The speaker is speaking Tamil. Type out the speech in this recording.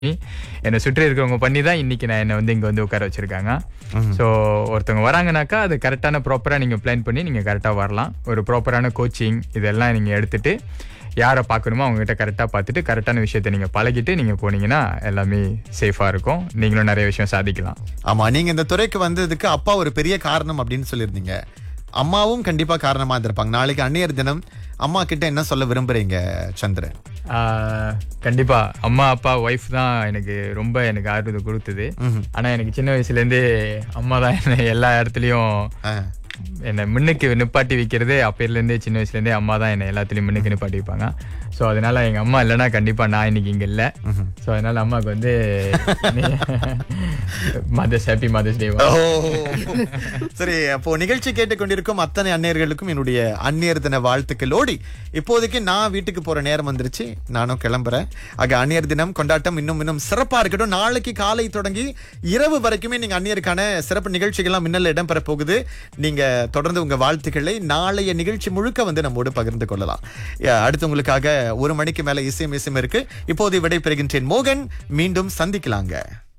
என்னை சுற்றி இருக்கிறவங்க பண்ணி தான் இன்னைக்கு நான் என்னை வந்து இங்கே வந்து உட்கார வச்சிருக்காங்க ஸோ ஒருத்தவங்க வராங்கனாக்கா அது கரெக்டான ப்ராப்பராக நீங்கள் பிளான் பண்ணி நீங்கள் கரெக்டாக வரலாம் ஒரு ப்ராப்பரான கோச்சிங் இதெல்லாம் நீங்கள் எடுத்துட்டு யாரை பார்க்கணுமோ அவங்ககிட்ட கரெக்டாக பார்த்துட்டு கரெக்டான விஷயத்தை நீங்கள் பழகிட்டு நீங்கள் போனீங்கன்னா எல்லாமே சேஃபாக இருக்கும் நீங்களும் நிறைய விஷயம் சாதிக்கலாம் ஆமா நீங்க இந்த துறைக்கு வந்ததுக்கு அப்பா ஒரு பெரிய காரணம் அப்படின்னு சொல்லியிருந்தீங்க அம்மாவும் கண்டிப்பா காரணமா இருந்திருப்பாங்க நாளைக்கு அந்நியர் தினம் அம்மா கிட்ட என்ன சொல்ல விரும்புறீங்க சந்திரன் ஆஹ் கண்டிப்பா அம்மா அப்பா ஒய்ஃப் தான் எனக்கு ரொம்ப எனக்கு ஆர்வத்தை கொடுத்தது ஆனா எனக்கு சின்ன வயசுல இருந்தே அம்மா தான் என்னை எல்லா இடத்துலயும் ஆ. என்னை முன்னுக்கு நிப்பாட்டி வைக்கிறதே அப்பையில இருந்தே சின்ன வயசுல இருந்தே அம்மா தான் என்னை எல்லாத்துலயும் முன்னுக்கு நிப்பாட்டி வைப்பாங்க ஸோ அதனால எங்க அம்மா இல்லைன்னா கண்டிப்பா நான் இன்னைக்கு இங்க இல்ல ஸோ அதனால அம்மாவுக்கு வந்து mothers happy mother's day oh சரி அப்போ நிகழ்ச்சி கேட்டுக்கொண்டிருக்கும் அத்தனை அந்நியர்களுக்கும் என்னுடைய அந்நியர் தின வாழ்த்துக்களோடி இப்போதைக்கு நான் வீட்டுக்கு போற நேரம் வந்துருச்சு நானும் கிளம்புறேன் ஆக அந்நியர் தினம் கொண்டாட்டம் இன்னும் இன்னும் சிறப்பா இருக்கட்டும் நாளைக்கு காலை தொடங்கி இரவு வரைக்குமே நீங்க அந்நியருக்கான சிறப்பு நிகழ்ச்சிகள்லாம் மின்னல் இடம்பெற போகுது நீங்க தொடர்ந்து உங்க வாழ்த்துக்களை நாளைய நிகழ்ச்சி முழுக்க வந்து நம்மோடு பகிர்ந்து கொள்ளலாம் யா, அடுத்து உங்களுக்காக ஒரு மணிக்கு மேல இசையும் இசையும் இருக்கு இப்போது விடை பெறுகின்றேன் மோகன் மீண்டும் சந்திக்கலாங்க